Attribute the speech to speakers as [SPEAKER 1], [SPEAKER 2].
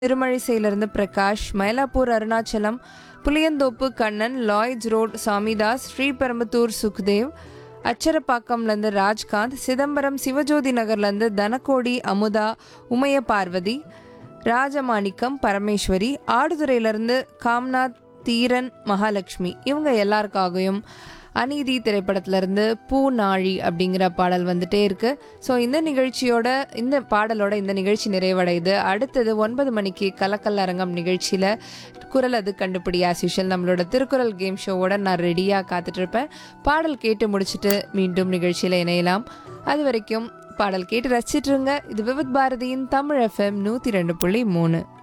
[SPEAKER 1] திருமழிசையிலிருந்து Prakash Mylapore Arunachalam Puliyanthope Kannan Lloyds road Samidas Sriperumbudur Sukhdev அச்சரப்பாக்கம்லேருந்து ராஜ்காந்த் சிதம்பரம் சிவஜோதி நகர்லேருந்து தனக்கோடி அமுதா உமைய பார்வதி ராஜமாணிக்கம் பரமேஸ்வரி ஆடுதுறையிலேருந்து காம்நாத் தீரன் மகாலட்சுமி இவங்க எல்லாருக்காகவும் அநீதி திரைப்படத்திலிருந்து பூ நாழி அப்படிங்கிற பாடல் வந்துட்டே இருக்கு ஸோ இந்த நிகழ்ச்சியோட இந்த பாடலோட இந்த நிகழ்ச்சி நிறைவடையுது அடுத்தது ஒன்பது மணிக்கு கலக்கல் அரங்கம் நிகழ்ச்சியில் குரல் அது கண்டுபிடி ஆஸ் யூஷுவல் நம்மளோட திருக்குறள் கேம் ஷோவோட நான் ரெடியாக காத்துட்ருப்பேன் பாடல் கேட்டு முடிச்சுட்டு மீண்டும் நிகழ்ச்சியில் இணையலாம் அது வரைக்கும் பாடல் கேட்டு ரசிச்சிட்டு இருங்க இது விவித் பாரதியின் தமிழ் எஃப்எம் நூற்றி ரெண்டு புள்ளி மூணு